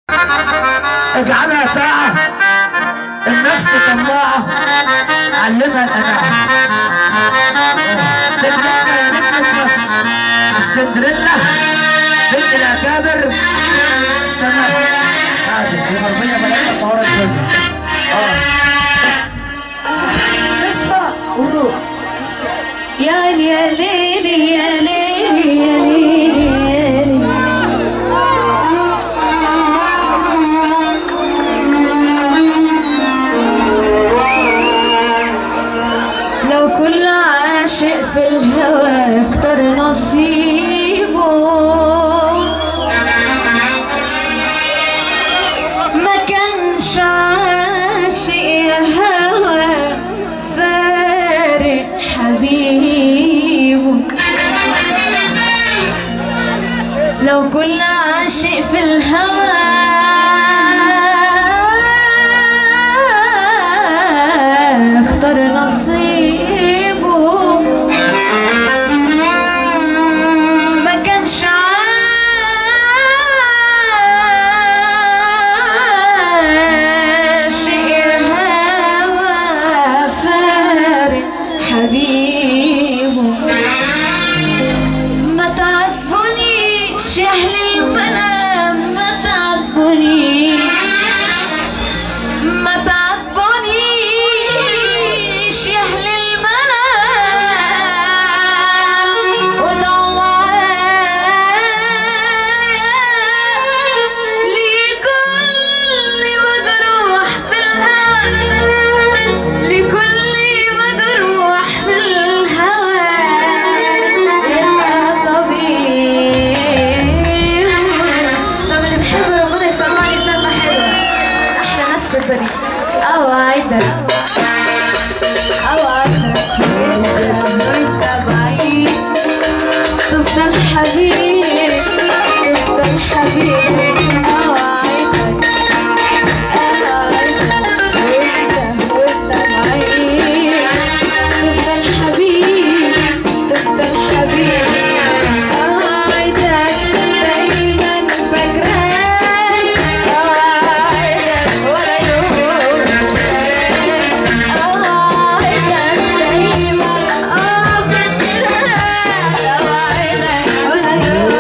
اجعلها طاعة النفس طماعة علمها القناعة بالنسبة لنجمة مصر السندريلا بنت الأكابر سماء هذه الغربية ملاك الطهارة الدنيا اه اسمع قولوا يا ليل يا ليل يا ليل يا ليل يا ليل لو كل عاشق في الهوى اختار نصيبه ما كانش عاشق يا هوى فارق حبيبه لو كل عاشق في الهوى اختار نصيبه ما كانش عاشق الهوى فارق حبيبه ما تعذبنيش يا اهل الفلام ما تعذبنيش ما تعذبنيش يا اهل المنام ودعوا معايا لكل مجروح في الهوى لكل مجروح في الهوى يبقى طبيب طب اللي بحب ربنا يسمعني سمة حلوة أحلى ناس في الدنيا أوعدك أوعدك وأنت بعيد تفضل حبيب تفضل حبيب أوعدك أوعدك وأنت وأنت بعيد تفضل حبيب تفضل حبيب أوعدك دايما فاكراك أوعدك ولا يوم انساك أوعدك دايما أه فاكراك أوعدك ولا يوم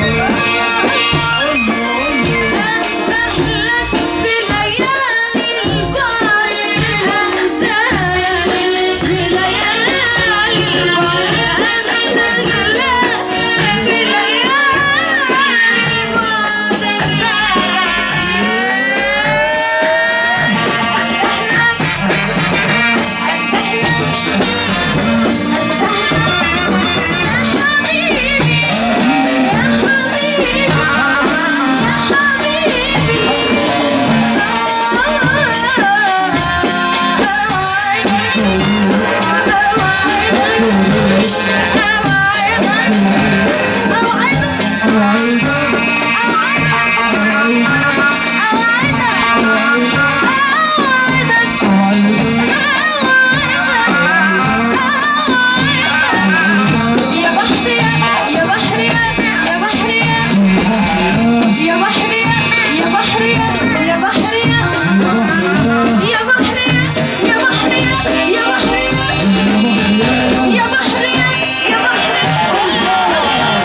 يا بحري يا بحري يا بحري يا بحري يا بحري يا بحري يا بحري يا بحري يا بحري يا بحري يا بحري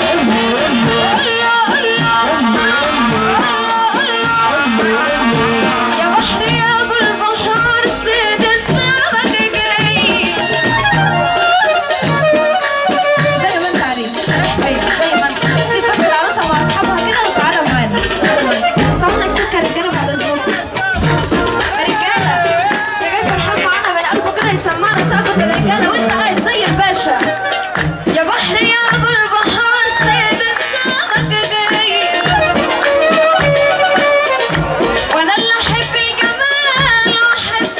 يا بحري يا ابو البحار سيد السمك جاي زي ما انت عارف رايح فين زي ما انت سيب بس العروسه مع اصحابها كده وتعالى معانا صورنا السكه رجاله بعد اذنكم رجاله يا جاي فرحان معانا من قلبه كده يسمعنا سقفه الرجاله وانت قاعد زي الباشا يا بحر يا ابو البحار سيد السمك جاي وانا اللي احب الجمال واحب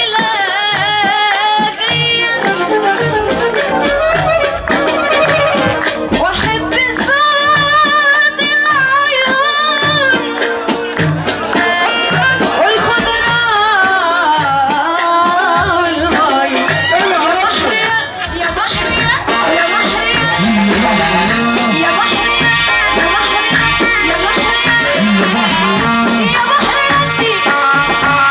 الملاك واحب صوت العيون والخضراء والمي يا بحر يا بحر يا بحر يا بحر يا بحر يا بحر يا بحر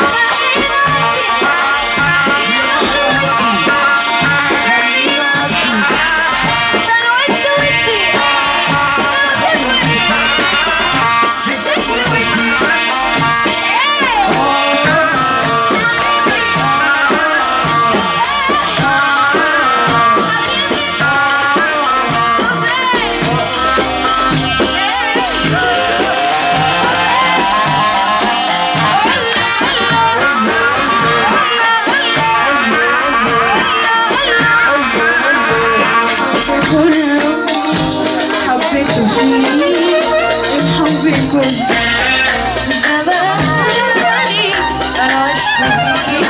كله حبيته فيه الحب كله زماني انا عشت فيه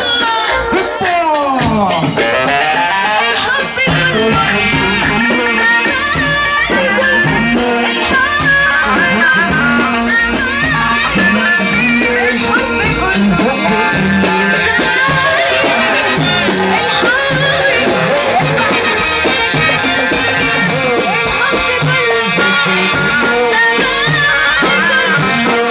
الحب كله الحب كله الحب كله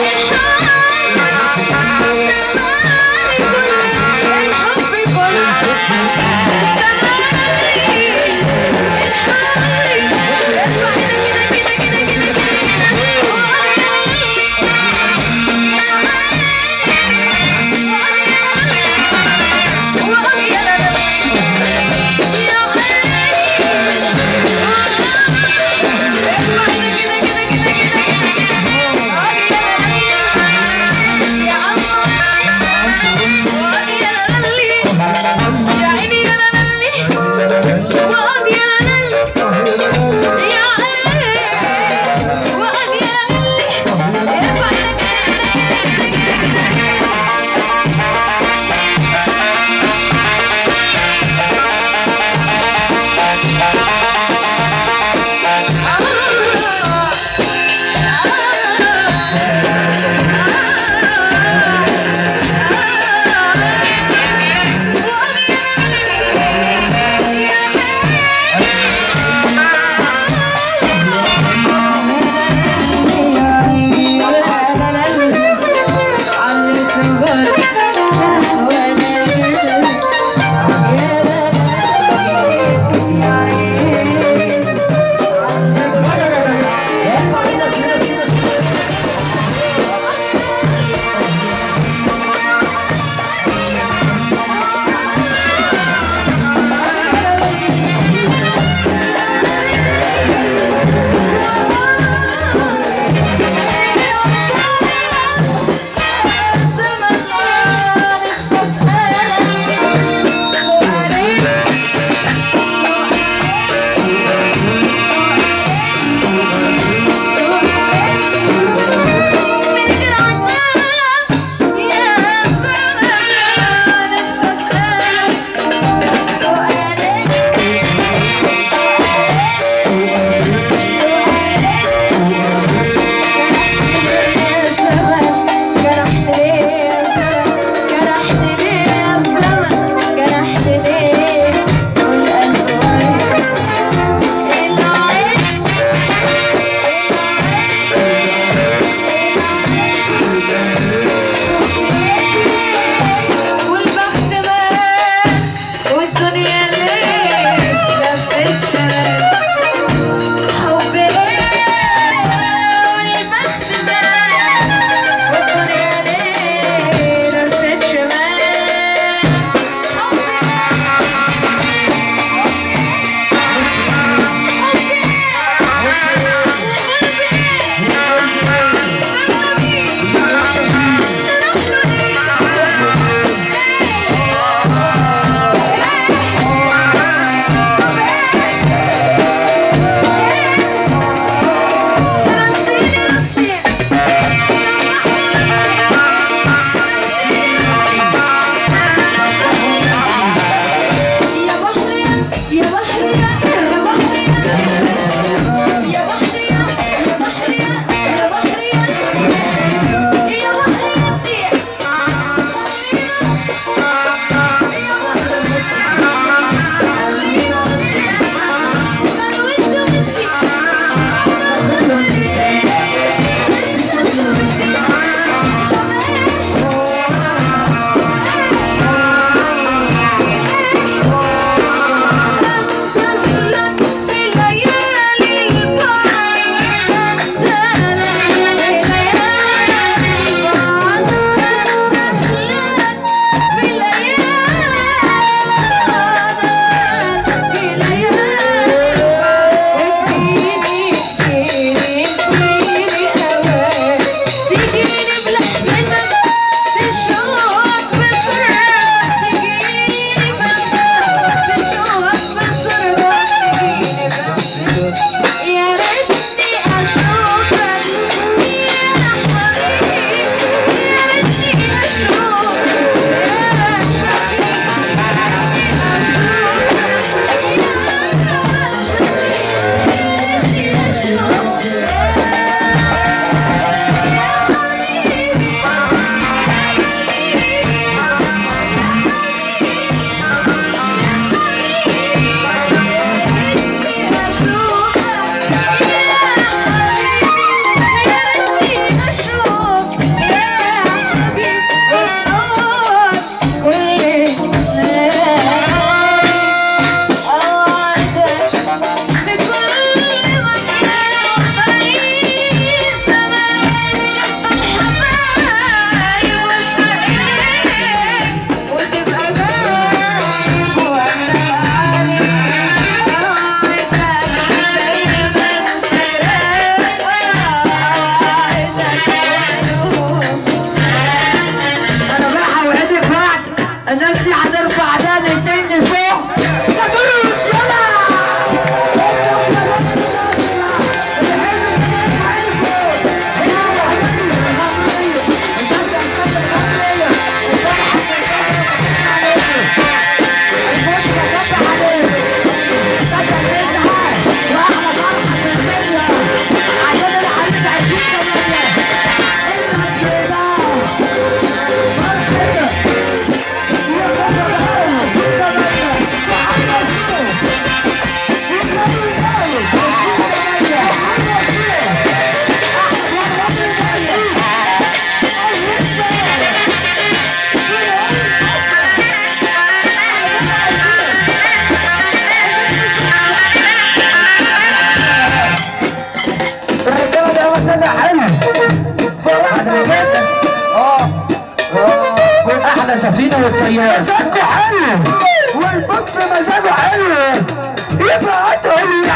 السفينة والطيارة مزاجه حلو والبط مزاجه حلو يبقى هاتوا لي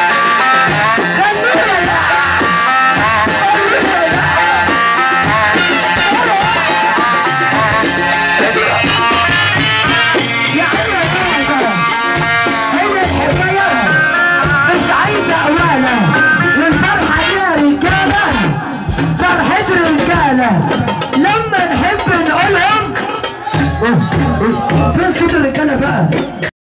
خلونا لا خلونا لا يا عم هي الحكاية مش عايزة أولا والفرحة دي يا رجالة فرحة رجالة لما نحب نقولهم فين صوت الرجالة بقى